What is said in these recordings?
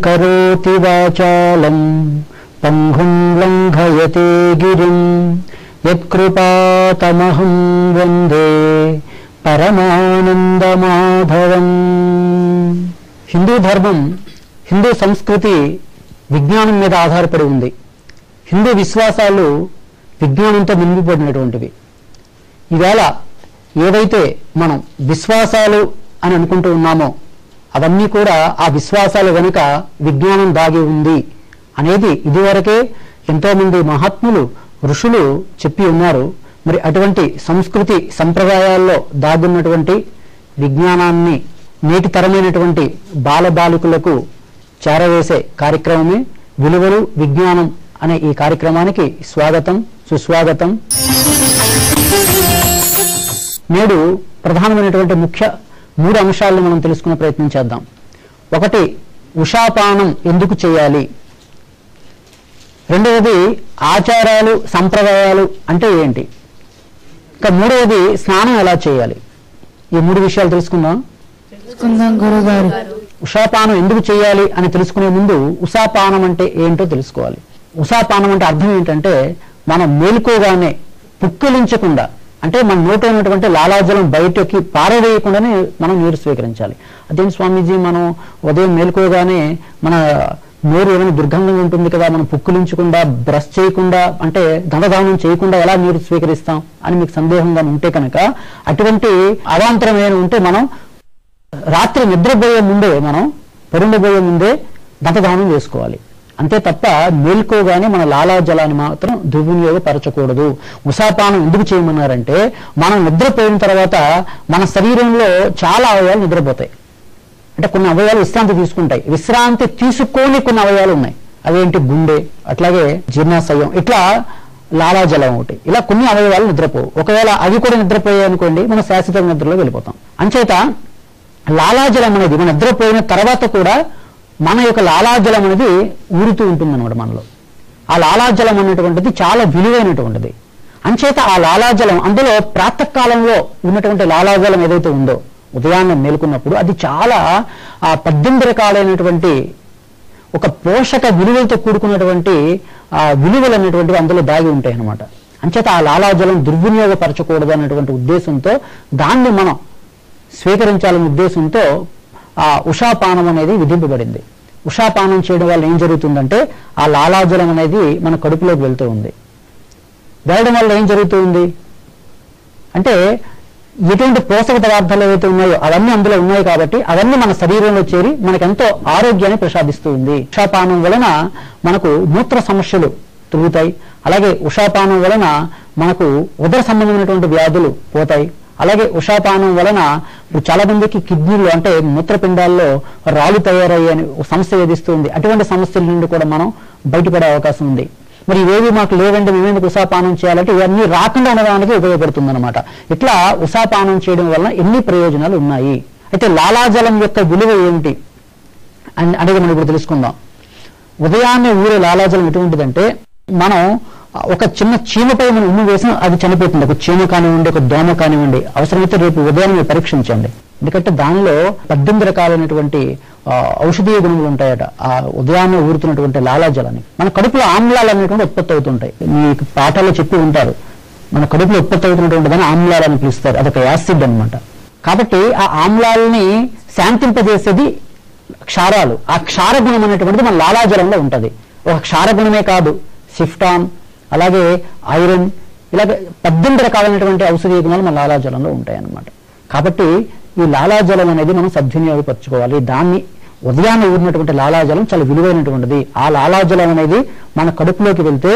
కరోతి వాచాలం పంగుం లంఘయతే గిరిం యత్కృపాతమహం వందే పరమానందమాధవం హిందూ ధర్మం హిందూ సంస్కృతి విజ్ఞానం మీద ఆధారపడి ఉంది హిందూ విశ్వాసాలు విజ్ఞానంతో నిండిపడినటువంటివి ఈవేళ ఏవైతే మనం విశ్వాసాలు అని అనుకుంటూ ఉన్నామో అవన్నీ కూడా ఆ విశ్వాసాల వెనుక విజ్ఞానం దాగి ఉంది అనేది ఇదివరకే ఎంతోమంది మహాత్ములు ఋషులు చెప్పి ఉన్నారు మరి అటువంటి సంస్కృతి సంప్రదాయాల్లో దాగున్నటువంటి విజ్ఞానాన్ని నేటి తరమైనటువంటి బాలబాలికలకు చేరవేసే కార్యక్రమమే విలువలు విజ్ఞానం అనే ఈ కార్యక్రమానికి స్వాగతం సుస్వాగతం నేడు ప్రధానమైనటువంటి ముఖ్య మూడు అంశాలను మనం తెలుసుకునే ప్రయత్నం చేద్దాం ఒకటి ఉషాపానం ఎందుకు చేయాలి రెండవది ఆచారాలు సంప్రదాయాలు అంటే ఏంటి ఇంకా మూడవది స్నానం ఎలా చేయాలి ఈ మూడు విషయాలు తెలుసుకుందాం తెలుసుకుందాం గురుగారు ఉషాపానం ఎందుకు చేయాలి అని తెలుసుకునే ముందు ఉషాపానం అంటే ఏంటో తెలుసుకోవాలి ఉషాపానం అంటే అర్థం ఏంటంటే మనం మేలుకోగానే పుక్కిలించకుండా అంటే మన నోట్లో ఉన్నటువంటి లాలాజలం బయటకి పారవేయకుండానే మనం నీరు స్వీకరించాలి అదేం స్వామీజీ మనం ఉదయం మేలుకోగానే మన నోరు ఏమైనా దుర్గంధంగా ఉంటుంది కదా మనం పుక్కిలించకుండా బ్రష్ చేయకుండా అంటే దండదానం చేయకుండా ఎలా నీరు స్వీకరిస్తాం అని మీకు సందేహంగా ఉంటే కనుక అటువంటి అవాంతరం ఏమైనా ఉంటే మనం రాత్రి నిద్రపోయే ముందే మనం పరుండబోయే ముందే దంతదానం చేసుకోవాలి అంతే తప్ప మేల్కోగానే మన లాలాజలాన్ని మాత్రం దుర్వినియోగపరచకూడదు ఉషాపానం ఎందుకు చేయమన్నారంటే మనం నిద్రపోయిన తర్వాత మన శరీరంలో చాలా అవయవాలు నిద్రపోతాయి అంటే కొన్ని అవయవాలు విశ్రాంతి తీసుకుంటాయి విశ్రాంతి తీసుకోని కొన్ని అవయవాలు ఉన్నాయి అవేంటి గుండె అట్లాగే జీర్ణాశయం ఇట్లా లాలాజలం ఒకటి ఇలా కొన్ని అవయవాలు నిద్రపోవు ఒకవేళ అవి కూడా నిద్రపోయాయి అనుకోండి మనం శాశ్వత నిద్రలో వెళ్ళిపోతాం అంచేత లాలాజలం అనేది మన నిద్రపోయిన తర్వాత కూడా మన యొక్క లాలాజలం అనేది ఊరుతూ ఉంటుంది అనమాట మనలో ఆ లాలాజలం అనేటువంటిది చాలా విలువైనటువంటిది అంచేత ఆ లాలాజలం అందులో ప్రాతకాలంలో ఉన్నటువంటి లాలాజలం ఏదైతే ఉందో ఉదయాన్నే మేలుకున్నప్పుడు అది చాలా ఆ పద్దెనిమిది రకాలైనటువంటి ఒక పోషక విలువలతో కూడుకున్నటువంటి ఆ విలువలు అనేటువంటివి అందులో దాగి ఉంటాయి అన్నమాట అంచేత ఆ లాలాజలం దుర్వినియోగపరచకూడదు అనేటువంటి ఉద్దేశంతో దాన్ని మనం స్వీకరించాలనే ఉద్దేశంతో ఆ ఉషాపానం అనేది విధింపబడింది ఉషాపానం చేయడం వల్ల ఏం జరుగుతుందంటే ఆ లాలాజలం అనేది మన కడుపులోకి వెళ్తూ ఉంది వెళ్ళడం వల్ల ఏం జరుగుతుంది అంటే ఎటువంటి పోషక పదార్థాలు ఏవైతే ఉన్నాయో అవన్నీ అందులో ఉన్నాయి కాబట్టి అవన్నీ మన శరీరంలో చేరి మనకెంతో ఆరోగ్యాన్ని ప్రసాదిస్తూ ఉంది ఉషాపానం వలన మనకు మూత్ర సమస్యలు తిరుగుతాయి అలాగే ఉషాపానం వలన మనకు ఉదర సంబంధమైనటువంటి వ్యాధులు పోతాయి అలాగే ఉషాపానం వలన ఇప్పుడు చాలా మందికి కిడ్నీలు అంటే మూత్రపిండాల్లో రాళ్ళు తయారయ్యే అని ఒక సమస్య వేధిస్తుంది అటువంటి సమస్యల నుండి కూడా మనం బయటపడే అవకాశం ఉంది మరి ఇవేవి మాకు లేవండి మేమేందుకు ఉషాపానం చేయాలంటే ఇవన్నీ రాకుండా ఉండడానికి ఉపయోగపడుతుంది అనమాట ఇట్లా ఉషాపానం చేయడం వలన ఎన్ని ప్రయోజనాలు ఉన్నాయి అయితే లాలాజలం యొక్క విలువ ఏమిటి అని అనేది మనం ఇప్పుడు తెలుసుకుందాం ఉదయాన్నే ఊరే లాలాజలం ఎటువంటిదంటే మనం ఒక చిన్న చీమపై మనం ఉమ్ము వేసిన అది చనిపోతుంది ఒక చీమ కానివ్వండి ఒక దోమ కానివ్వండి అవసరమైతే రేపు ఉదయం మీరు పరీక్షించండి ఎందుకంటే దానిలో పద్దెనిమిది రకాలైనటువంటి ఆ, ఔషధీయ గుణములు ఉంటాయట ఆ ఉదయాన్నే ఊరుతున్నటువంటి లాలాజలాన్ని మన కడుపులో ఆమ్లాలు అనేటువంటి ఉత్పత్తి అవుతుంటాయి మీకు పాఠాల్లో చెప్పి ఉంటారు మన కడుపులో ఉత్పత్తి అవుతున్నటువంటి దాన్ని ఆమ్లాలని పిలుస్తారు అదొక యాసిడ్ అన్నమాట కాబట్టి ఆ ఆమ్లాలని శాంతింపజేసేది క్షారాలు ఆ క్షార గుణం అనేటువంటిది మన లాలాజలంలో ఉంటది ఒక క్షార గుణమే కాదు సిఫ్టాన్ అలాగే ఐరన్ ఇలాగ పద్దెనిమిది రకాలైనటువంటి ఔషధీయ గుణాలు మన లాలాజలంలో ఉంటాయి అన్నమాట కాబట్టి ఈ లాలాజలం అనేది మనం సద్వినియోగపరచుకోవాలి దాన్ని ఉదయాన్నే ఊరినటువంటి లాలాజలం చాలా విలువైనటువంటిది ఆ లాలాజలం అనేది మన కడుపులోకి వెళ్తే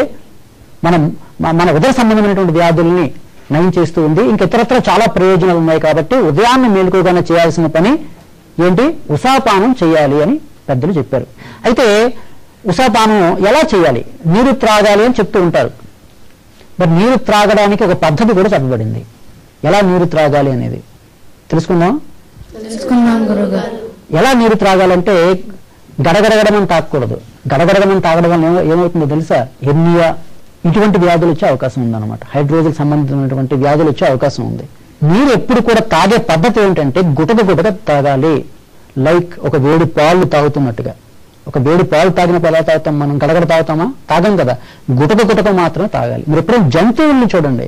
మనం మ- మన ఉదర సంబంధమైనటువంటి వ్యాధుల్ని నయం చేస్తూ ఉంది ఇంక ఇతరత్ర చాలా ప్రయోజనాలు ఉన్నాయి కాబట్టి ఉదయాన్నే మేలుకోగానే చేయాల్సిన పని ఏంటి ఉషాపానం చేయాలి అని పెద్దలు చెప్పారు అయితే ఉషాపానం ఎలా చేయాలి నీరు త్రాగాలి అని చెప్తూ ఉంటారు మరి నీరు త్రాగడానికి ఒక పద్ధతి కూడా చెప్పబడింది ఎలా నీరు త్రాగాలి అనేది తెలుసుకుందాం తెలుసుకుందాం గురుగారు ఎలా నీరు త్రాగాలంటే గడగడగడమని తాగకూడదు గడగడగమని తాగడం వల్ల ఏమో- ఏమవుతుందో తెలుసా ఎర్నియా ఇటువంటి వ్యాధులు వచ్చే అవకాశం ఉందన్నమాట హైడ్రోజల్ సంబంధించినటువంటి వ్యాధులు వచ్చే అవకాశం ఉంది నీరు ఎప్పుడు కూడా తాగే పద్ధతి ఏంటంటే గుటక గుటక తాగాలి లైక్ ఒక వేడి పాలు తాగుతున్నట్టుగా ఒక వేడి పాలు తాగినప్పుడు ఎలా తాగుతాం మనం గడగడ తాగుతామా తాగం కదా గుటక గుటక మాత్రమే తాగాలి మీరు ఎప్పుడైనా జంతువుల్ని చూడండి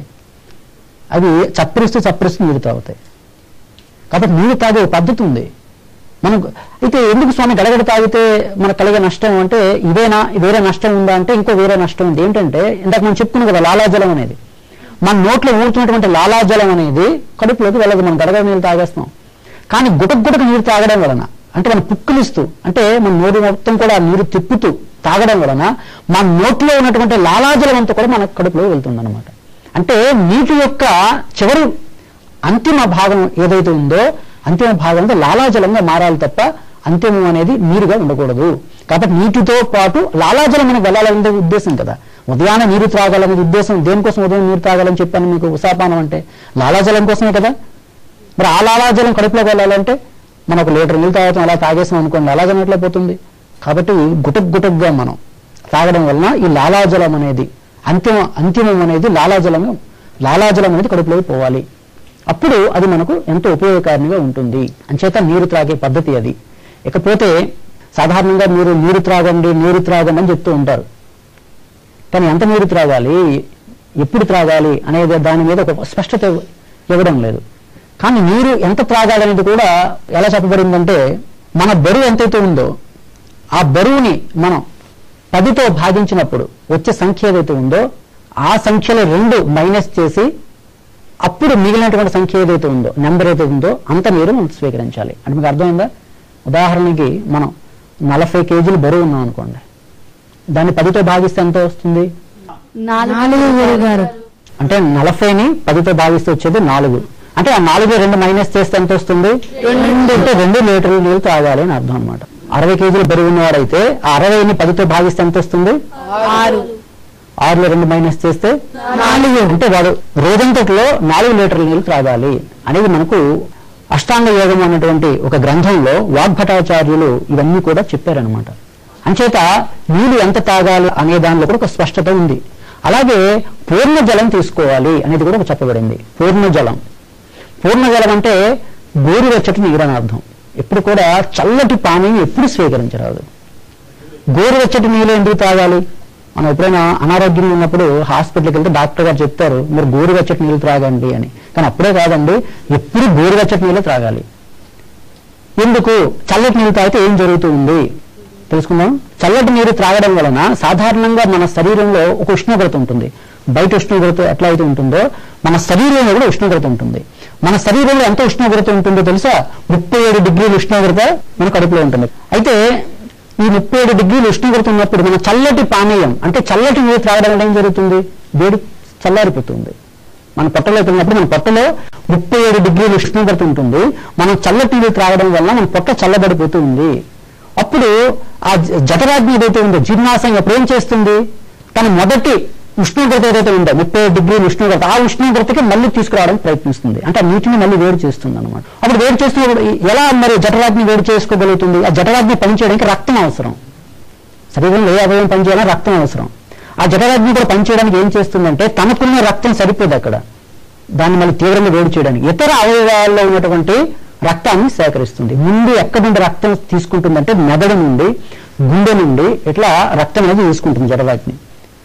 అవి చప్పరిస్తూ చప్పరిస్తూ నీరు తాగుతాయి కాబట్టి నీరు తాగే ఒక పద్ధతి ఉంది మనం అయితే ఎందుకు స్వామి గడగడ తాగితే మనకు కలిగే నష్టం అంటే ఇదేనా వేరే నష్టం ఉందా అంటే ఇంకో వేరే నష్టం ఉంది ఏంటంటే ఇందాక మనం చెప్పుకున్నాం కదా లాలాజలం అనేది మన నోట్లో ఊరుతున్నటువంటి లాలాజలం అనేది కడుపులోకి వెళ్ళదు మనం గడగడ నీళ్ళు తాగేస్తాం కానీ గుటక గుటక నీరు తాగడం వలన అంటే మనం పుక్కులిస్తూ అంటే మన నోరు మొత్తం కూడా ఆ నీరు తిప్పుతూ తాగడం వలన మన నోట్లో ఉన్నటువంటి లాలాజలం అంతా కూడా మన కడుపులో వెళ్తుందన్నమాట అంటే నీటి యొక్క చివరి అంతిమ భాగం ఏదైతే ఉందో అంతిమ భాగంలో లాలాజలంగా మారాలి తప్ప అంతిమం అనేది నీరుగా ఉండకూడదు కాబట్టి నీటితో పాటు లాలాజలం మనకు వెళ్ళాలనే ఉద్దేశం కదా ఉదయాన్నే నీరు త్రాగాలనే ఉద్దేశం దేనికోసం ఉదయం నీరు త్రాగాలని చెప్పాను మీకు ఉసాపానం అంటే లాలాజలం కోసమే కదా మరి ఆ లాలాజలం కడుపులోకి వెళ్ళాలంటే మనం ఒక లీటర్ నీళ్ళు తాగుతాం అలా తాగేసాం అనుకోండి లాలాజలం ఎట్లా పోతుంది కాబట్టి గుటక్ గుటక్గా మనం తాగడం వలన ఈ లాలాజలం అనేది అంతిమ అంతిమం అనేది లాలాజలం లాలాజలం అనేది కడుపులోకి పోవాలి అప్పుడు అది మనకు ఎంతో ఉపయోగకారిగా ఉంటుంది అంచేత నీరు త్రాగే పద్ధతి అది ఇకపోతే సాధారణంగా మీరు నీరు త్రాగండి నీరు త్రాగండి అని చెప్తూ ఉంటారు కానీ ఎంత నీరు త్రాగాలి ఎప్పుడు త్రాగాలి అనేది దాని మీద ఒక స్పష్టత ఇవ్వడం లేదు కానీ నీరు ఎంత త్రాగాలి అనేది కూడా ఎలా చెప్పబడిందంటే మన బరువు ఎంతైతే ఉందో ఆ బరువుని మనం పదితో భాగించినప్పుడు వచ్చే సంఖ్య ఏదైతే ఉందో ఆ సంఖ్యలో రెండు మైనస్ చేసి అప్పుడు మిగిలినటువంటి సంఖ్య ఏదైతే ఉందో నెంబర్ ఏదైతే ఉందో అంత నీరు మనం స్వీకరించాలి అంటే మీకు అర్థమైందా ఉదాహరణకి మనం నలభై కేజీలు బరువు ఉన్నాం అనుకోండి దాన్ని పదితో భాగిస్తే ఎంత వస్తుంది నాలుగు గురుగారు అంటే నలభైని పదితో భాగిస్తే వచ్చేది నాలుగు అంటే ఆ నాలుగు రెండు మైనస్ చేస్తే ఎంత వస్తుంది రెండు అంటే రెండు లీటర్లు నీళ్ళు తాగాలి అని అర్థం అనమాట అరవై కేజీలు బరువు ఉన్నవాడైతే ఆ అరవైని పదితో భాగిస్తే ఎంత వస్తుంది ఆరు ఆరులో రెండు మైనస్ చేస్తే నాలుగు అంటే వాడు రోజంతట్లో నాలుగు లీటర్ల నీళ్ళు త్రాగాలి అనేది మనకు అష్టాంగ యోగం అన్నటువంటి ఒక గ్రంథంలో వాగ్భటాచార్యులు ఇవన్నీ కూడా చెప్పారనమాట అంచేత నీళ్ళు ఎంత తాగాలి అనే దానిలో కూడా ఒక స్పష్టత ఉంది అలాగే పూర్ణ జలం తీసుకోవాలి అనేది కూడా చెప్పబడింది పూర్ణ జలం పూర్ణ జలం అంటే గోరువెచ్చటి నీరు అని అర్థం ఎప్పుడు కూడా చల్లటి పానీయం ఎప్పుడు స్వీకరించరాదు గోరువెచ్చటి నీళ్ళు ఎందుకు తాగాలి మనం ఎప్పుడైనా అనారోగ్యంగా ఉన్నప్పుడు హాస్పిటల్కి వెళ్తే డాక్టర్ గారు చెప్తారు మీరు గోరువెచ్చటి నీళ్ళు త్రాగండి అని కానీ అప్పుడే కాదండి ఎప్పుడు గోరువెచ్చటి నీళ్ళు త్రాగాలి ఎందుకు చల్లటి నీళ్ళు తాగితే ఏం జరుగుతుంది తెలుసుకుందాం చల్లటి నీరు త్రాగడం వలన సాధారణంగా మన శరీరంలో ఒక ఉష్ణోగ్రత ఉంటుంది బయట ఉష్ణోగ్రత ఎట్లా అయితే ఉంటుందో మన శరీరంలో కూడా ఉష్ణోగ్రత ఉంటుంది మన శరీరంలో ఎంత ఉష్ణోగ్రత ఉంటుందో తెలుసా ముప్పై ఏడు డిగ్రీల ఉష్ణోగ్రత మన కడుపులో ఉంటుంది అయితే ఈ ముప్పై ఏడు డిగ్రీల ఉష్ణోగ్రత ఉన్నప్పుడు మన చల్లటి పానీయం అంటే చల్లటి నీరు త్రాగడం వల్ల ఏం జరుగుతుంది వేడి చల్లారిపోతుంది మన పొట్టలో తిన్నప్పుడు మన పొట్టలో ముప్పై ఏడు డిగ్రీల ఉష్ణోగ్రత ఉంటుంది మనం చల్లటి నీరు త్రాగడం వల్ల మన పొట్ట చల్లబడిపోతూ ఉంది అప్పుడు ఆ జ- జఠరాగ్ని ఏదైతే ఉందో జీర్ణాశయం అప్పుడు ఏం చేస్తుంది తన మొదటి ఉష్ణోగ్రత ఏదైతే ఉందో ముప్పై ఏడు డిగ్రీల ఉష్ణోగ్రత ఆ ఉష్ణోగ్రతకి మళ్ళీ తీసుకురావడానికి ప్రయత్నిస్తుంది అంటే ఆ నీటిని మళ్ళీ వేడి చేస్తుంది అనమాట అప్పుడు వేడి చేస్తున్నప్పుడు ఎలా మరి జఠరాగ్ని వేడి చేసుకోగలుగుతుంది ఆ జఠరాగ్ని పనిచేయడానికి రక్తం అవసరం శరీరంలో ఏ అవయవం పనిచేయాలో రక్తం అవసరం ఆ జఠరాగ్ని కూడా పనిచేయడానికి ఏం చేస్తుందంటే తనకున్న రక్తం సరిపోదు అక్కడ దాన్ని మళ్ళీ తీవ్రంగా వేడి చేయడానికి ఇతర అవయవాల్లో ఉన్నటువంటి రక్తాన్ని సేకరిస్తుంది ముందు ఎక్కడి నుండి రక్తం తీసుకుంటుందంటే మెదడు నుండి గుండె నుండి ఇట్లా రక్తం అనేది తీసుకుంటుంది జఠరాగ్ని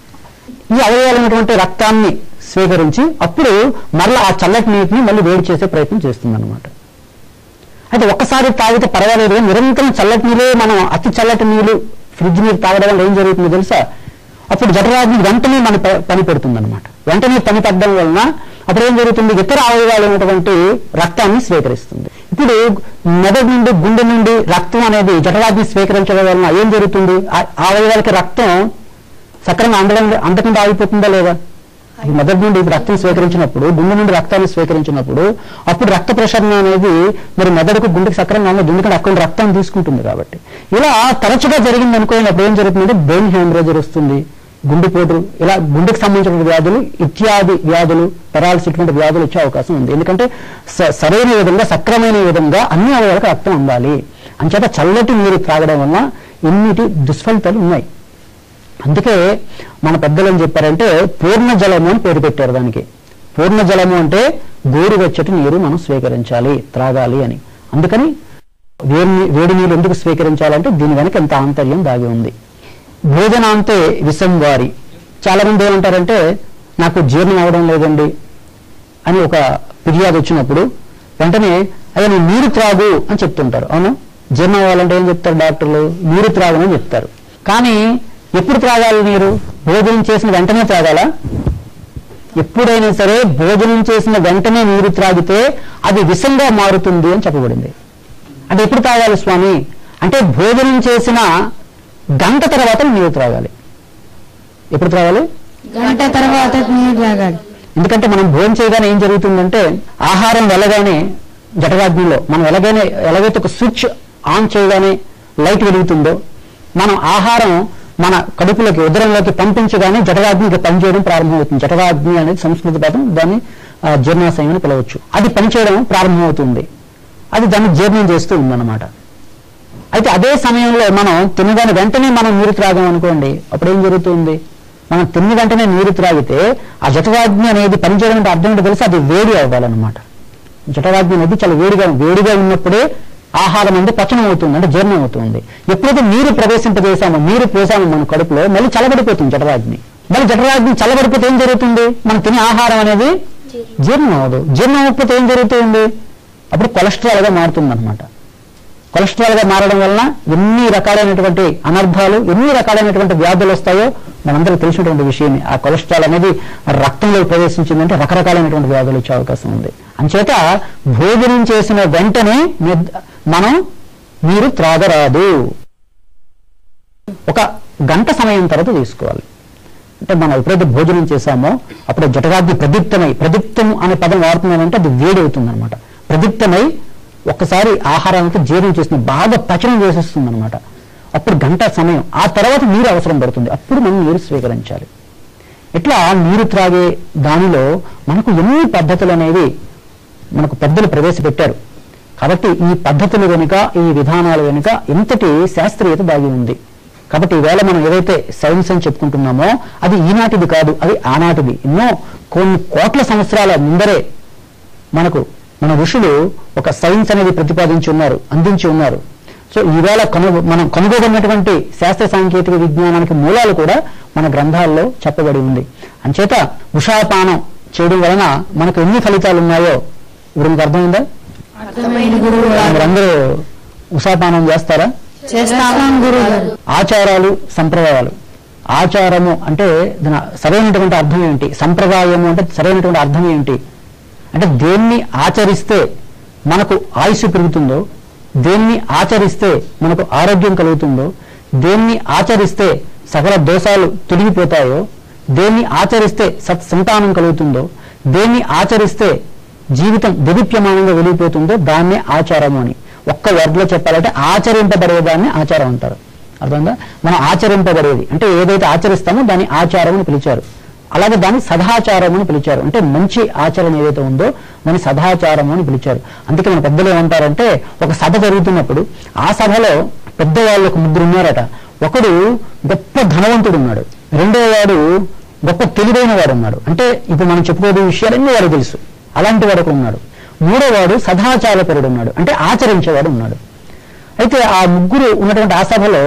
ఈ అవయవాలు ఉన్నటువంటి రక్తాన్ని స్వీకరించి అప్పుడు మరలా ఆ చల్లటి నీటిని మళ్ళీ వేడి చేసే ప్రయత్నం చేస్తుంది అనమాట అయితే ఒక్కసారి తాగితే పర్వాలేదు కానీ నిరంతరం చల్లటి నీళ్ళే మనం అతి చల్లటి నీళ్ళు ఫ్రిడ్జ్ నీరు తాగడం వల్ల ఏం జరుగుతుందో తెలుసా అప్పుడు జఠరాగ్ని వెంటనే మన ప- పని పెడుతుంది అనమాట వెంటనే పని పడడం వలన అప్పుడు ఏం జరుగుతుంది ఇతర అవయవాలు ఉన్నటువంటి రక్తాన్ని స్వీకరిస్తుంది ఇప్పుడు మెదడు నుండి గుండె నుండి రక్తం అనేది జఠరాగ్ని స్వీకరించడం వలన ఏం జరుగుతుంది ఆ ఆ అవయవాలకి రక్తం సక్రమంగా అందడం అందకుండా ఆగిపోతుందా లేదా ఈ మెదడు నుండి రక్తం స్వీకరించినప్పుడు గుండె నుండి రక్తాన్ని స్వీకరించినప్పుడు అప్పుడు రక్త ప్రసరణ అనేది మరి మెదడుకు గుండెకి సక్రమంగా అందదు ఎందుకంటే అక్కడ రక్తం తీసుకుంటుంది కాబట్టి ఇలా తరచుగా జరిగింది అనుకోండి అప్పుడు ఏం జరుగుతుందంటే బ్రెయిన్ హెమరేజర్ వస్తుంది గుండెపోటు ఇలా గుండెకి సంబంధించిన వ్యాధులు ఇత్యాది వ్యాధులు పెరాలసిస్ ఇటువంటి వ్యాధులు వచ్చే అవకాశం ఉంది ఎందుకంటే స- సరైన విధంగా సక్రమైన విధంగా అన్ని అవయవాలకు రక్తం అందాలి అంచేత చల్లటి నీరు త్రాగడం వల్ల ఎన్నిటి దుష్ఫలితాలు ఉన్నాయి అందుకే మన పెద్దలు ఏం చెప్పారంటే పూర్ణ జలము అని పేరు పెట్టారు దానికి పూర్ణ జలము అంటే గోరువెచ్చటి నీరు మనం స్వీకరించాలి త్రాగాలి అని అందుకని వేడి నీ- వేడి నీళ్ళు ఎందుకు స్వీకరించాలంటే దీని వెనక ఎంత ఆంతర్యం దాగి ఉంది భోజనాంతే విషం వారి చాలా మంది ఏమంటారంటే నాకు జీర్ణం అవడం లేదండి అని ఒక ఫిర్యాదు వచ్చినప్పుడు వెంటనే అయ్యా నువ్వు నీరు త్రాగు అని చెప్తుంటారు అవును జీర్ణం అవ్వాలంటే ఏం చెప్తారు డాక్టర్లు నీరు త్రాగమని చెప్తారు కానీ ఎప్పుడు త్రాగాలి నీరు భోజనం చేసిన వెంటనే త్రాగాలా ఎప్పుడైనా సరే భోజనం చేసిన వెంటనే నీరు త్రాగితే అది విషంగా మారుతుంది అని చెప్పబడింది అంటే ఎప్పుడు తాగాలి స్వామి అంటే భోజనం చేసిన గంట తర్వాత నీరు త్రాగాలి ఎప్పుడు త్రాగాలి గంట తర్వాత నీరు తాగాలి ఎందుకంటే మనం భోజనం చేయగానే ఏం జరుగుతుందంటే ఆహారం వెళ్ళగానే జటరాగ్నిలో మనం ఎలాగైనా ఎలాగైతే ఒక స్విచ్ ఆన్ చేయగానే లైట్ వెలుగుతుందో మనం ఆహారం మన కడుపులోకి ఉదరంలోకి పంపించగానే జఠరాగ్నికి పనిచేయడం ప్రారంభమవుతుంది జఠరాగ్ని అనేది సంస్కృత పదం దాన్ని ఆ, జీర్ణాశయం అని పిలవచ్చు అది పనిచేయడం ప్రారంభమవుతుంది అది దాన్ని జీర్ణం చేస్తూ ఉందన్నమాట అయితే అదే సమయంలో మనం తినగానే వెంటనే మనం నీరు త్రాగాం అనుకోండి అప్పుడు ఏం జరుగుతుంది మనం తిన్న వెంటనే నీరు త్రాగితే ఆ జఠరాగ్ని అనేది పనిచేయడం అంటే అర్థం ఏంటో తెలిసి అది వేడి అవ్వాలన్నమాట జఠరాగ్ని అనేది చాలా వేడిగా వేడిగా ఉన్నప్పుడే ఆహారం అనేది పచనం అవుతుంది అంటే జీర్ణం అవుతుంది ఎప్పుడైతే నీరు ప్రవేశింపజేసామో నీరు పోసామో మన కడుపులో మళ్ళీ చల్లబడిపోతుంది జఠరాగ్ని మళ్ళీ జఠరాగ్ని చల్లబడిపోతే ఏం జరుగుతుంది మనం తినే ఆహారం అనేది జీర్ణం అవ్వదు జీర్ణం అవ్వకపోతే ఏం జరుగుతుంది అప్పుడు కొలెస్ట్రాల్ గా మారుతుంది అనమాట కొలెస్ట్రాల్ గా మారడం వలన ఎన్ని రకాలైనటువంటి అనర్థాలు ఎన్ని రకాలైనటువంటి వ్యాధులు వస్తాయో మనందరికీ తెలిసినటువంటి విషయం ఆ కొలెస్ట్రాల్ అనేది రక్తంలో ప్రవేశించిందంటే రకరకాలైనటువంటి వ్యాధులు వచ్చే అవకాశం ఉంది అంచేత భోజనం చేసిన వెంటనే నిద్- మనం నీరు త్రాగరాదు ఒక గంట సమయం తర్వాత తీసుకోవాలి అంటే మనం ఎప్పుడైతే భోజనం చేశామో అప్పుడు జఠరాగ్ని ప్రదీప్తమై ప్రదీప్తం అనే పదం వాడుతున్నానంటే అది వేడి అవుతుంది అనమాట ప్రదీప్తమై ఒక్కసారి ఆహారానికి జీర్ణం చేసిన బాగా పచనం చేసేస్తుంది అనమాట అప్పుడు గంట సమయం ఆ తర్వాత నీరు అవసరం పడుతుంది అప్పుడు మనం నీరు స్వీకరించాలి ఇట్లా నీరు త్రాగే దానిలో మనకు ఎన్ని పద్ధతులు అనేవి మనకు పెద్దలు ప్రవేశపెట్టారు కాబట్టి ఈ పద్ధతులు వెనుక ఈ విధానాల వెనుక ఎంతటి శాస్త్రీయత దాగి ఉంది కాబట్టి ఈవేళ మనం ఏదైతే సైన్స్ అని చెప్పుకుంటున్నామో అది ఈనాటిది కాదు అది ఆనాటిది ఎన్నో కొన్ని కోట్ల సంవత్సరాల ముందరే మనకు మన ఋషులు ఒక సైన్స్ అనేది ప్రతిపాదించి ఉన్నారు అందించి ఉన్నారు సో ఈవేళ కను మనం కనుగొన్నటువంటి శాస్త్ర సాంకేతిక విజ్ఞానానికి మూలాలు కూడా మన గ్రంథాల్లో చెప్పబడి ఉంది అంచేత ఉషాపానం చేయడం వలన మనకు ఎన్ని ఫలితాలు ఉన్నాయో ఇప్పుడు మీకు అర్థమైందా అర్థమైంది గురువు గారు మీరందరూ ఉషాపానం చేస్తారా చేస్తాం గురువు గారు ఆచారాలు సంప్రదాయాలు ఆచారము అంటే దాని సరైనటువంటి అర్థం ఏంటి సంప్రదాయము అంటే సరైనటువంటి అర్థం ఏంటి అంటే దేన్ని ఆచరిస్తే మనకు ఆయుష్ పెరుగుతుందో దేన్ని ఆచరిస్తే మనకు ఆరోగ్యం కలుగుతుందో దేన్ని ఆచరిస్తే సకల దోషాలు తొలగిపోతాయో దేన్ని ఆచరిస్తే సత్ సంతానం కలుగుతుందో దేన్ని ఆచరిస్తే జీవితం దిదిప్యమానంగా వెలిగిపోతుందో దాన్నే ఆచారము అని ఒక్క వర్డ్లో చెప్పాలంటే ఆచరింపబడేదాన్ని ఆచారం అంటారు అర్థమైందా మనం ఆచరింపబడేది అంటే ఏదైతే ఆచరిస్తామో దాన్ని ఆచారం అని పిలిచారు అలాగే దాన్ని సదాచారం అని పిలిచారు అంటే మంచి ఆచరణ ఏదైతే ఉందో దాన్ని సదాచారం అని పిలిచారు అందుకే మన పెద్దలు ఏమంటారంటే ఒక సభ జరుగుతున్నప్పుడు ఆ సభలో పెద్దవాళ్ళు ఒక ముగ్గురు ఉన్నారట ఒకడు గొప్ప ధనవంతుడు ఉన్నాడు రెండో వాడు గొప్ప తెలివైన వాడు ఉన్నాడు అంటే ఇప్పుడు మనం చెప్పుకోబోయే విషయాలన్నీ వాడు తెలుసు అలాంటి వాడు ఒకడు ఉన్నాడు మూడో వాడు సదాచారపరుడు ఉన్నాడు అంటే ఆచరించేవాడు ఉన్నాడు అయితే ఆ ముగ్గురు ఉన్నటువంటి ఆ సభలో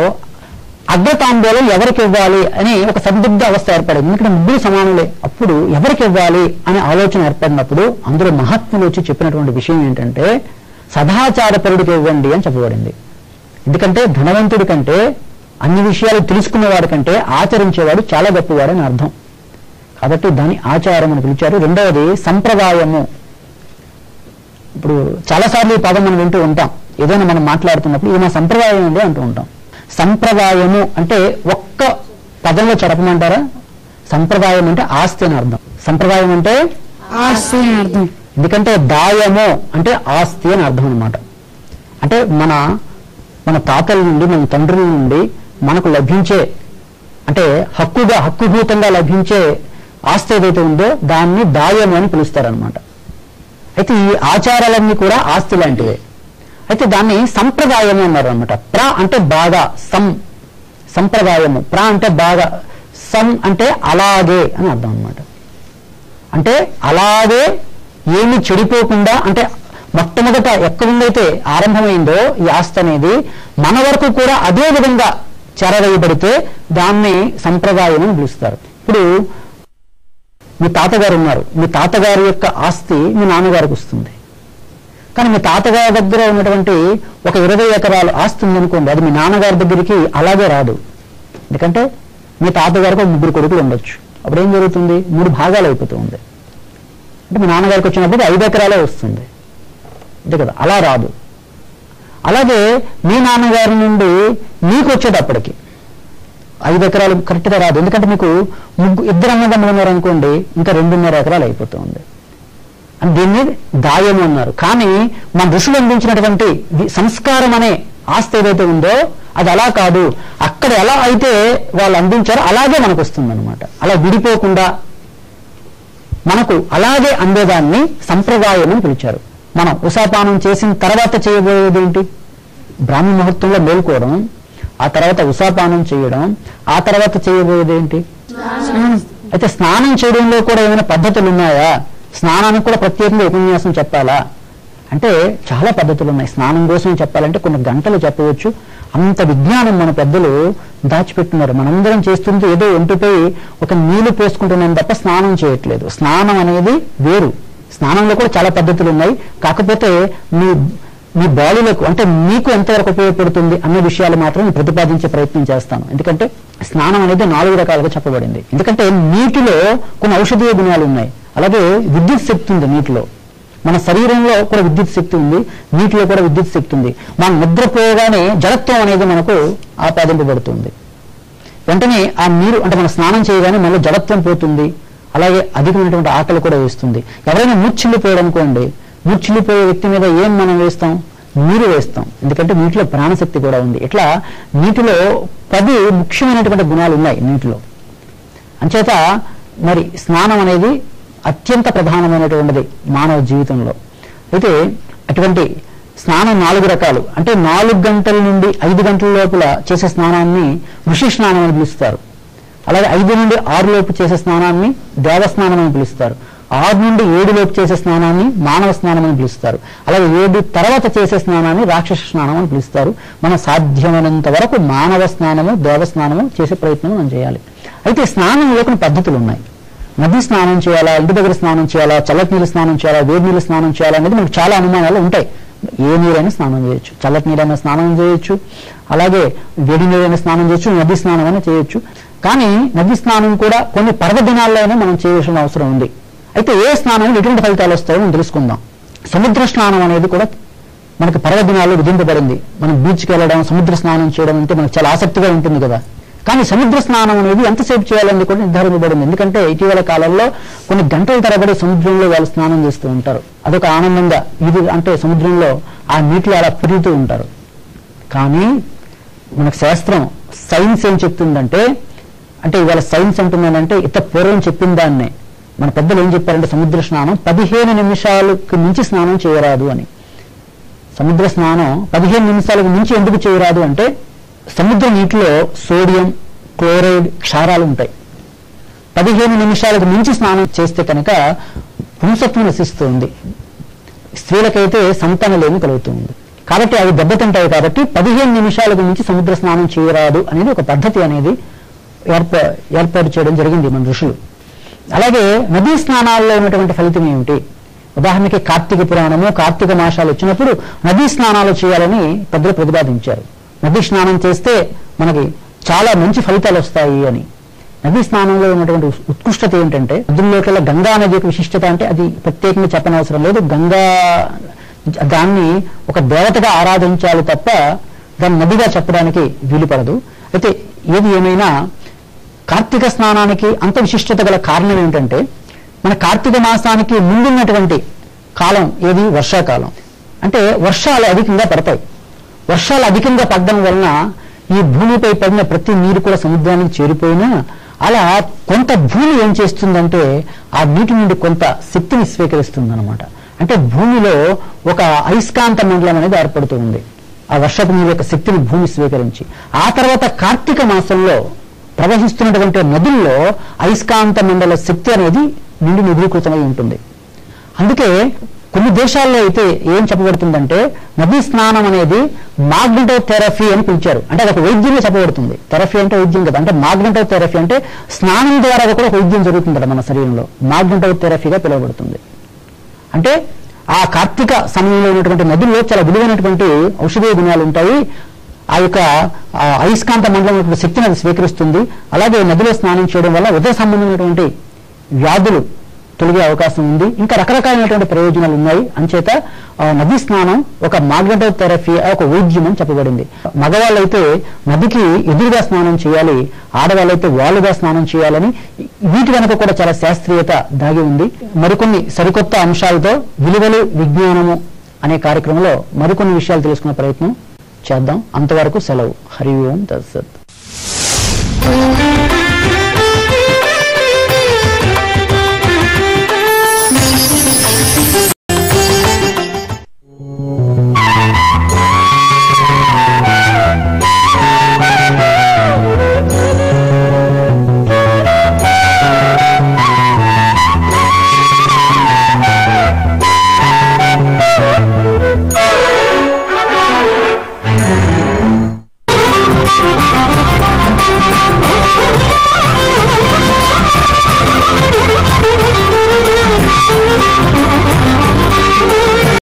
అగ్రతాంబూలం ఎవరికి ఇవ్వాలి అని ఒక సందిగ్ధ అవస్థ ఏర్పడింది ఎందుకంటే ముగ్గురు సమానులే అప్పుడు ఎవరికి ఇవ్వాలి అనే ఆలోచన ఏర్పడినప్పుడు అందులో మహాత్ములు వచ్చి చెప్పినటువంటి విషయం ఏంటంటే సదాచారపరుడికి ఇవ్వండి అని చెప్పబడింది ఎందుకంటే ధనవంతుడి కంటే అన్ని విషయాలు తెలుసుకునేవాడి కంటే ఆచరించేవాడు చాలా గొప్పవాడు అని అర్థం కాబట్టి దాన్ని ఆచారం అని పిలిచారు రెండవది సంప్రదాయము ఇప్పుడు చాలాసార్లు ఈ పదం మనం వింటూ ఉంటాం ఏదైనా మనం మాట్లాడుతున్నప్పుడు ఇది మా సంప్రదాయం ఉంది అంటూ ఉంటాం సంప్రదాయము అంటే ఒక్క పదంలో చెప్పమంటారా సంప్రదాయం అంటే ఆస్తి అని అర్థం సంప్రదాయం అంటే ఆస్తి అని అర్థం ఎందుకంటే దాయము అంటే ఆస్తి అని అర్థం అనమాట అంటే మన మన తాతల నుండి మన తండ్రుల నుండి మనకు లభించే అంటే హక్కుగా హక్కుభూతంగా లభించే ఆస్తి ఏదైతే ఉందో దాన్ని దాయము అని పిలుస్తారనమాట అయితే ఈ ఆచారాలన్నీ కూడా ఆస్తి లాంటివే అయితే దాన్ని సంప్రదాయము అన్నారు అనమాట ప్ర అంటే బాగా సం సంప్రదాయము ప్ర అంటే బాగా సం అంటే అలాగే అని అర్థం అనమాట అంటే అలాగే ఏమి చెడిపోకుండా అంటే మొట్టమొదట ఎక్కడి నుండైతే ఆరంభమైందో ఈ ఆస్తి అనేది మన వరకు కూడా అదే విధంగా చెరవేయబడితే దాన్ని సంప్రదాయం అని పిలుస్తారు ఇప్పుడు మీ తాతగారు ఉన్నారు మీ తాతగారి యొక్క ఆస్తి మీ నాన్నగారికి వస్తుంది కానీ మీ తాతగారి దగ్గర ఉన్నటువంటి ఒక ఇరవై ఎకరాలు ఆస్తి ఉందనుకోండి అది మీ నాన్నగారి దగ్గరికి అలాగే రాదు ఎందుకంటే మీ తాతగారికి ఒక ముగ్గురు కొడుకులు ఉండొచ్చు అప్పుడు ఏం జరుగుతుంది మూడు భాగాలు అయిపోతుంది అంటే మీ నాన్నగారికి వచ్చినప్పుడు ఐదు ఎకరాలే వస్తుంది అంతే కదా అలా రాదు అలాగే మీ నాన్నగారి నుండి మీకు వచ్చేటప్పటికి ఐదు ఎకరాలు కరెక్ట్గా రాదు ఎందుకంటే మీకు ముగ్గు ఇద్దరు అన్నదమ్ములు ఉన్నారనుకోండి ఇంకా రెండున్నర ఎకరాలు అయిపోతుంది అని దీన్ని దాయము అన్నారు కానీ మన ఋషులు అందించినటువంటి వి- సంస్కారం అనే ఆస్తి ఏదైతే ఉందో అది అలా కాదు అక్కడ ఎలా అయితే వాళ్ళు అందించారో అలాగే మనకు వస్తుంది అలా విడిపోకుండా మనకు అలాగే అందేదాన్ని సంప్రదాయం అని పిలిచారు మనం ఉషాపానం చేసిన తర్వాత చేయబోయేది ఏంటి బ్రాహ్మణ ముహూర్తంలో మేల్కోవడం ఆ తర్వాత ఉషాపానం చేయడం ఆ తర్వాత చేయబోయేది ఏంటి అయితే స్నానం చేయడంలో కూడా ఏమైనా పద్ధతులు ఉన్నాయా స్నానానికి కూడా ప్రత్యేకంగా ఉపన్యాసం చెప్పాలా అంటే చాలా పద్ధతులు ఉన్నాయి స్నానం కోసం చెప్పాలంటే కొన్ని గంటలు చెప్పవచ్చు అంత విజ్ఞానం మన పెద్దలు దాచిపెట్టున్నారు మనందరం చేస్తుంటే ఏదో ఒంటిపై ఒక నీళ్లు పోసుకుంటున్నాం తప్ప స్నానం చేయట్లేదు స్నానం అనేది వేరు స్నానంలో కూడా చాలా పద్ధతులు ఉన్నాయి కాకపోతే మీ మీ బాడీలకు అంటే మీకు ఎంతవరకు ఉపయోగపడుతుంది అన్న విషయాలు మాత్రం నేను ప్రతిపాదించే ప్రయత్నం చేస్తాను ఎందుకంటే స్నానం అనేది నాలుగు రకాలుగా చెప్పబడింది ఎందుకంటే నీటిలో కొన్ని ఔషధీయ గుణాలు ఉన్నాయి అలాగే విద్యుత్ శక్తి ఉంది నీటిలో మన శరీరంలో కూడా విద్యుత్ శక్తి ఉంది నీటిలో కూడా విద్యుత్ శక్తి ఉంది మనం నిద్రపోగానే జడత్వం అనేది మనకు ఆపాదింపబడుతుంది వెంటనే ఆ నీరు అంటే మనం స్నానం చేయగానే మళ్ళీ జడత్వం పోతుంది అలాగే అధికమైనటువంటి ఆకలి కూడా వేస్తుంది ఎవరైనా మూర్చిల్లిపోయాడు అనుకోండి మూర్చిల్లిపోయే వ్యక్తి మీద ఏం మనం వేస్తాం నీరు వేస్తాం ఎందుకంటే నీటిలో ప్రాణశక్తి కూడా ఉంది ఇట్లా నీటిలో పది ముఖ్యమైనటువంటి గుణాలు ఉన్నాయి నీటిలో అంచేత మరి స్నానం అనేది అత్యంత ప్రధానమైనటువంటిది మానవ జీవితంలో అయితే అటువంటి స్నానం నాలుగు రకాలు అంటే నాలుగు గంటల నుండి ఐదు గంటల లోపల చేసే స్నానాన్ని ఋషి స్నానం అని పిలుస్తారు అలాగే ఐదు నుండి ఆరు లోపు చేసే స్నానాన్ని దేవ స్నానం అని పిలుస్తారు ఆరు నుండి ఏడు లోపు చేసే స్నానాన్ని మానవ స్నానం అని పిలుస్తారు అలాగే ఏడు తర్వాత చేసే స్నానాన్ని రాక్షస స్నానం అని పిలుస్తారు మనం సాధ్యమైనంత వరకు మానవ స్నానము దేవ స్నానము చేసే ప్రయత్నం మనం చేయాలి అయితే స్నానంలో కొన్ని పద్ధతులు ఉన్నాయి నది స్నానం చేయాలా ఇంటి దగ్గర స్నానం చేయాలా చల్లటి నీళ్ళు స్నానం చేయాలా వేడి నీళ్ళు స్నానం చేయాలా అనేది మనకు చాలా అనుమానాలు ఉంటాయి ఏ నీరైనా స్నానం చేయొచ్చు చల్లటి నీరైనా స్నానం చేయొచ్చు అలాగే వేడి నీరైనా స్నానం చేయొచ్చు నది స్నానం అయినా చేయొచ్చు కానీ నది స్నానం కూడా కొన్ని పర్వదినాల్లో అయినా మనం చేయవలసిన అవసరం ఉంది అయితే ఏ స్నానం ఎటువంటి ఫలితాలు వస్తాయో మనం తెలుసుకుందాం సముద్ర స్నానం అనేది కూడా మనకి పర్వదినాల్లో విధింపబడింది మనం బీచ్కి వెళ్ళడం సముద్ర స్నానం చేయడం అంటే మనకు చాలా ఆసక్తిగా ఉంటుంది కదా కానీ సముద్ర స్నానం అనేది ఎంతసేపు చేయాలని కూడా నిర్ధారించబడింది ఎందుకంటే ఇటీవల కాలంలో కొన్ని గంటల తరబడి సముద్రంలో వాళ్ళు స్నానం చేస్తూ ఉంటారు అదొక ఆనందంగా ఇది అంటే సముద్రంలో ఆ నీటిలో అలా పెరుగుతూ ఉంటారు కానీ మనకు శాస్త్రం సైన్స్ ఏం చెప్తుందంటే అంటే ఇవాళ సైన్స్ అంటుందంటే ఇత పూర్వం చెప్పిన దాన్నే మన పెద్దలు ఏం చెప్పారంటే సముద్ర స్నానం పదిహేను నిమిషాలకు మించి స్నానం చేయరాదు అని సముద్ర స్నానం పదిహేను నిమిషాలకు మించి ఎందుకు చేయరాదు అంటే సముద్ర నీటిలో సోడియం క్లోరైడ్ క్షారాలు ఉంటాయి పదిహేను నిమిషాలకు మించి స్నానం చేస్తే కనుక పుంసత్వం నశిస్తుంది స్త్రీలకైతే సంతానలేమి కలుగుతుంది కాబట్టి అవి దెబ్బతింటాయి కాబట్టి పదిహేను నిమిషాలకు మించి సముద్ర స్నానం చేయరాదు అనేది ఒక పద్ధతి అనేది ఏర్ప ఏర్పాటు చేయడం జరిగింది మన ఋషులు అలాగే నదీ స్నానాల్లో ఉన్నటువంటి ఫలితం ఏమిటి ఉదాహరణకి కార్తీక పురాణము కార్తీక మాసాలు వచ్చినప్పుడు నదీ స్నానాలు చేయాలని పెద్దలు ప్రతిపాదించారు నదీ స్నానం చేస్తే మనకి చాలా మంచి ఫలితాలు వస్తాయి అని నదీ స్నానంలో ఉన్నటువంటి ఉస్- ఉత్కృష్టత ఏంటంటే నదుల్లోకెల్లా గంగా నది యొక్క విశిష్టత అంటే అది ప్రత్యేకంగా చెప్పనవసరం లేదు గంగా దాన్ని ఒక దేవతగా ఆరాధించాలి తప్ప దాన్ని నదిగా చెప్పడానికి వీలుపడదు అయితే ఏది ఏమైనా కార్తీక స్నానానికి అంత విశిష్టత గల కారణం ఏంటంటే మన కార్తీక మాసానికి ముందున్నటువంటి కాలం ఏది వర్షాకాలం అంటే వర్షాలు అధికంగా పడతాయి వర్షాలు అధికంగా పడడం వలన ఈ భూమిపై పడిన ప్రతి నీరు కూడా సముద్రానికి చేరిపోయినా అలా కొంత భూమి ఏం చేస్తుందంటే ఆ నీటి నుండి కొంత శక్తిని స్వీకరిస్తుంది అనమాట అంటే భూమిలో ఒక అయస్కాంత మండలం అనేది ఏర్పడుతూ ఉంది ఆ వర్షపు నీరు యొక్క శక్తిని భూమి స్వీకరించి ఆ తర్వాత కార్తీక మాసంలో ప్రవహిస్తున్నటువంటి నదుల్లో అయస్కాంత మండల శక్తి అనేది నిండి నిధీకృతమై ఉంటుంది అందుకే కొన్ని దేశాల్లో అయితే ఏం చెప్పబడుతుందంటే నదీ స్నానం అనేది మాగ్నెటో థెరపీ అని పిలిచారు అంటే అది ఒక వైద్యంగా చెప్పబడుతుంది థెరపీ అంటే వైద్యం కదా అంటే మాగ్నెటో థెరపీ అంటే స్నానం ద్వారా కూడా ఒక వైద్యం జరుగుతుంది మన శరీరంలో మాగ్నెటో థెరపీగా పిలువబడుతుంది అంటే ఆ కార్తీక సమయంలో ఉన్నటువంటి నదుల్లో చాలా విలువైనటువంటి ఔషధీయ గుణాలు ఉంటాయి ఆ యొక్క ఆ అయస్కాంత మండలం ఉన్నటువంటి శక్తిని అది స్వీకరిస్తుంది అలాగే నదిలో స్నానం చేయడం వల్ల ఉదయ సంబంధమైనటువంటి వ్యాధులు తొలగే అవకాశం ఉంది ఇంకా రకరకాలైనటువంటి ప్రయోజనాలు ఉన్నాయి అంచేత ఆ, నదీ స్నానం ఒక మాగ్నెటో థెరపీ ఒక వైద్యం అని చెప్పబడింది మగవాళ్ళైతే నదికి ఎదురుగా స్నానం చేయాలి ఆడవాళ్ళైతే వాలుగా స్నానం చేయాలని వీటి వెనక కూడా చాలా శాస్త్రీయత దాగి ఉంది మరికొన్ని సరికొత్త అంశాలతో విలువలు విజ్ఞానము అనే కార్యక్రమంలో మరికొన్ని విషయాలు తెలుసుకునే ప్రయత్నం చేద్దాం అంతవరకు సెలవు హరి ఓం తత్సత్